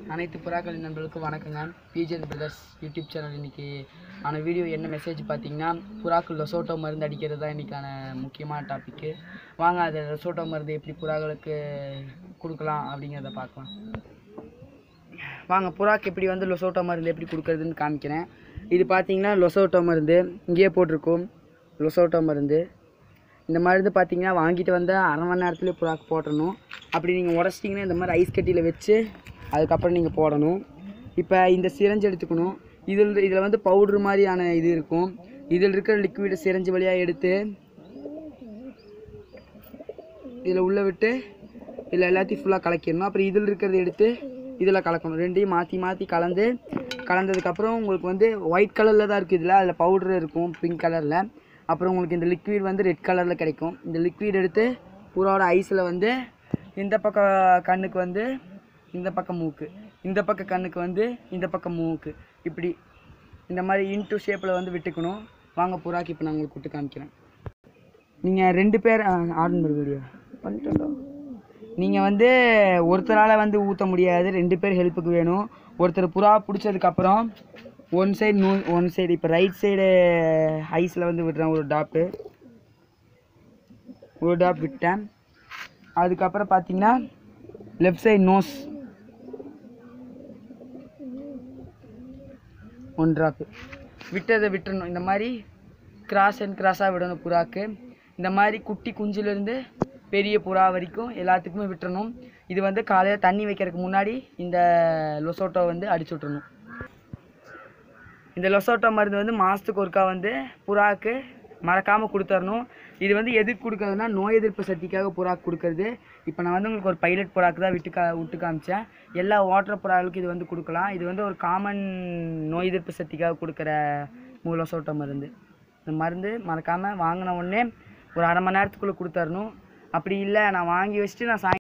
அனைத்து புறாக்களின் நண்பர்களுக்கும் வணக்கங்க பிஜிஎன் பிரதர்ஸ் யூடியூப் சேனல் இன்னைக்கு ஆன வீடியோ என்ன மெசேஜ் பார்த்தீங்கன்னா புறாக்கள் லொசோட்டோ மருந்து அடிக்கிறது தான் இன்றைக்கான முக்கியமான டாப்பிக்கு வாங்க அது லொசோட்டோ மருந்து எப்படி புறாக்களுக்கு கொடுக்கலாம் அப்படிங்கிறத பார்க்கலாம் வாங்க புறாக்கு எப்படி வந்து லொசோட்டோ மருந்து எப்படி கொடுக்கறதுன்னு காமிக்கிறேன் இது பார்த்தீங்கன்னா லொசோட்டோ மருந்து இங்கேயே போட்டிருக்கும் லொசோட்டோ மருந்து இந்த மருந்து பார்த்தீங்கன்னா வாங்கிட்டு வந்து அரை மணி நேரத்துலேயே புறாக்கு போட்டணும் அப்படி நீங்கள் உடச்சிட்டிங்கன்னா இந்த மாதிரி ஐஸ் கட்டியில் வச்சு அதுக்கப்புறம் நீங்கள் போடணும் இப்போ இந்த சிரஞ்சு எடுத்துக்கணும் இதில் இதில் வந்து பவுட்ரு மாதிரியான இது இருக்கும் இதில் இருக்கிற லிக்விடை சிரஞ்சு வழியாக எடுத்து இதில் உள்ளே விட்டு இதில் எல்லாத்தையும் ஃபுல்லாக கலக்கிடணும் அப்புறம் இதில் இருக்கிறத எடுத்து இதில் கலக்கணும் ரெண்டையும் மாற்றி மாற்றி கலந்து கலந்ததுக்கப்புறம் உங்களுக்கு வந்து ஒயிட் கலரில் தான் இருக்குது இதில் அதில் பவுட்ரு இருக்கும் பிங்க் கலரில் அப்புறம் உங்களுக்கு இந்த லிக்விட் வந்து ரெட் கலரில் கிடைக்கும் இந்த லிக்விட் எடுத்து புறாவோட ஐஸில் வந்து இந்த பக்கம் கண்ணுக்கு வந்து இந்த பக்கம் மூக்கு இந்த பக்கம் கண்ணுக்கு வந்து இந்த பக்கம் மூக்கு இப்படி இந்த மாதிரி இன்ட்டு ஷேப்பில் வந்து விட்டுக்கணும் வாங்க புறாக்கு இப்போ நான் உங்களுக்கு விட்டு காமிக்கிறேன் நீங்கள் ரெண்டு பேர் ஆர்டர் வீடியோ பண்ணிட்டோம் நீங்கள் வந்து ஒருத்தரால் வந்து ஊற்ற முடியாது ரெண்டு பேர் ஹெல்ப்புக்கு வேணும் ஒருத்தர் புறா பிடிச்சதுக்கப்புறம் one side no one side இப்போ ரைட் சைடு ஐஸில் வந்து விடுறேன் ஒரு டாப்பு ஒரு டாப் விட்டேன் அதுக்கப்புறம் பார்த்தீங்கன்னா left side nose one drop விட்டதை விட்டுறணும் இந்த மாதிரி கிராஸ் அண்ட் கிராஸாக விடணும் புறாக்கு இந்த மாதிரி குட்டி குஞ்சுலேருந்து பெரிய புறா வரைக்கும் எல்லாத்துக்குமே விட்டுறணும் இது வந்து காலையில் தண்ணி வைக்கிறதுக்கு முன்னாடி இந்த லொசோட்டோ வந்து அடிச்சு விட்றணும் இந்த லொசோட்டோ மருந்து வந்து மாதத்துக்கு ஒருக்கா வந்து புறாக்கு மறக்காமல் கொடுத்துடணும் இது வந்து எதுக்கு கொடுக்கறதுனா நோய் எதிர்ப்பு சக்திக்காக புறாக்கு கொடுக்கறது இப்போ நான் வந்து உங்களுக்கு ஒரு பைலட் புறாக்கு தான் விட்டு கா விட்டு காமிச்சேன் எல்லா ஓட்டுற புறாக்களுக்கும் இது வந்து கொடுக்கலாம் இது வந்து ஒரு காமன் நோய் எதிர்ப்பு சக்திக்காக கொடுக்குற லொசோட்டோ மருந்து இந்த மருந்து மறக்காமல் வாங்கின உடனே ஒரு அரை மணி நேரத்துக்குள்ளே கொடுத்துடணும் அப்படி இல்லை நான் வாங்கி வச்சுட்டு நான் சாய்